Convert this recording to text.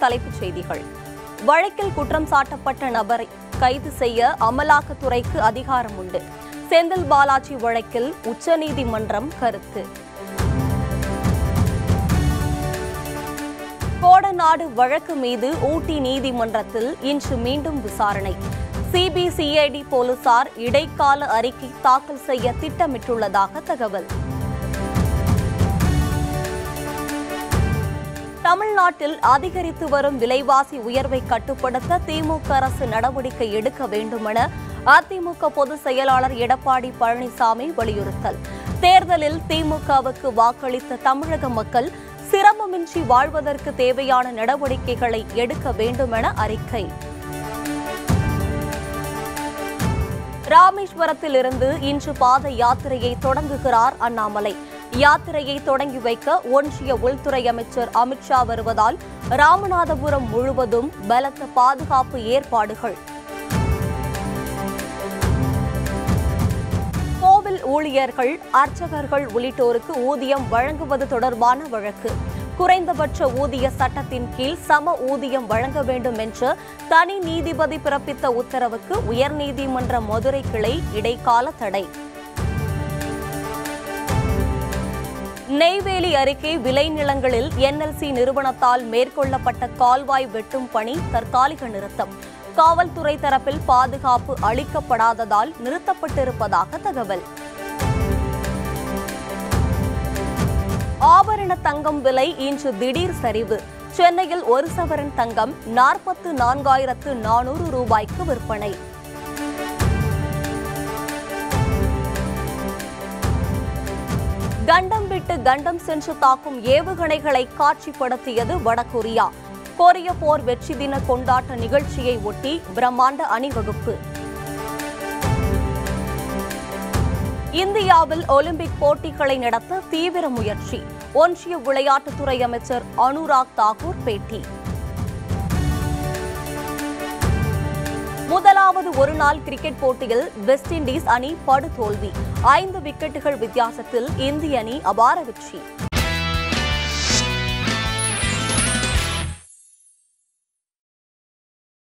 தலைப்புச் செய்திகள் வழக்கில் குற்றம் சாட்டப்பட்ட நபரை கைது செய்ய அமலாக்கத்துறைக்கு அதிகாரம் உண்டு செந்தில் பாலாஜி வழக்கில் உச்சநீதிமன்றம் கருத்து கோடநாடு வழக்கு மீது ஊட்டி நீதிமன்றத்தில் இன்று மீண்டும் விசாரணை சிபிசிஐடி போலீசார் இடைக்கால அறிக்கை தாக்கல் செய்ய திட்டமிட்டுள்ளதாக தகவல் தமிழ்நாட்டில் அதிகரித்து வரும் விலைவாசி உயர்வை கட்டுப்படுத்த திமுக அரசு நடவடிக்கை எடுக்க வேண்டுமென அதிமுக பொதுச் செயலாளர் எடப்பாடி பழனிசாமி வலியுறுத்தல் தேர்தலில் திமுகவுக்கு வாக்களித்த தமிழக மக்கள் சிரமமின்றி வாழ்வதற்கு தேவையான நடவடிக்கைகளை எடுக்க வேண்டுமென அறிக்கை ராமேஸ்வரத்தில் இருந்து இன்று பாத யாத்திரையை தொடங்குகிறார் அண்ணாமலை யாத்திரையை தொடங்கி வைக்க ஒன்றிய உள்துறை அமைச்சர் அமித்ஷா வருவதால் ராமநாதபுரம் முழுவதும் பலத்த பாதுகாப்பு ஏற்பாடுகள் கோவில் ஊழியர்கள் அர்ச்சகர்கள் உள்ளிட்டோருக்கு ஊதியம் வழங்குவது தொடர்பான வழக்கு குறைந்தபட்ச ஊதிய சட்டத்தின் கீழ் சம ஊதியம் வழங்க வேண்டும் என்று தனி நீதிபதி பிறப்பித்த உத்தரவுக்கு உயர்நீதிமன்ற மதுரை கிளை இடைக்கால தடை நெய்வேலி அருகே விளைநிலங்களில் என்எல்சி நிறுவனத்தால் மேற்கொள்ளப்பட்ட கால்வாய் வெட்டும் பணி தற்காலிக நிறுத்தம் காவல்துறை தரப்பில் பாதுகாப்பு அளிக்கப்படாததால் நிறுத்தப்பட்டிருப்பதாக தகவல் ஆபரண தங்கம் விலை இன்று திடீர் சரிவு சென்னையில் ஒரு சவரன் தங்கம் நாற்பத்து நான்காயிரத்து நானூறு ரூபாய்க்கு விற்பனை கண்டம் விட்டு கண்டம் சென்று தாக்கும் ஏவுகணைகளை காட்சிப்படுத்தியது வடகொரியா கொரிய போர் வெற்றி தின கொண்டாட்ட நிகழ்ச்சியை ஒட்டி பிரம்மாண்ட அணிவகுப்பு இந்தியாவில் ஒலிம்பிக் போட்டிகளை நடத்த தீவிர முயற்சி ஒன்றிய விளையாட்டுத்துறை அமைச்சர் அனுராக் தாக்கூர் பேட்டி முதலாவது ஒருநாள் கிரிக்கெட் போட்டியில் வெஸ்ட் இண்டீஸ் அணி படுதோல்வி ஐந்து விக்கெட்டுகள் வித்தியாசத்தில் இந்திய அணி அபார வெற்றி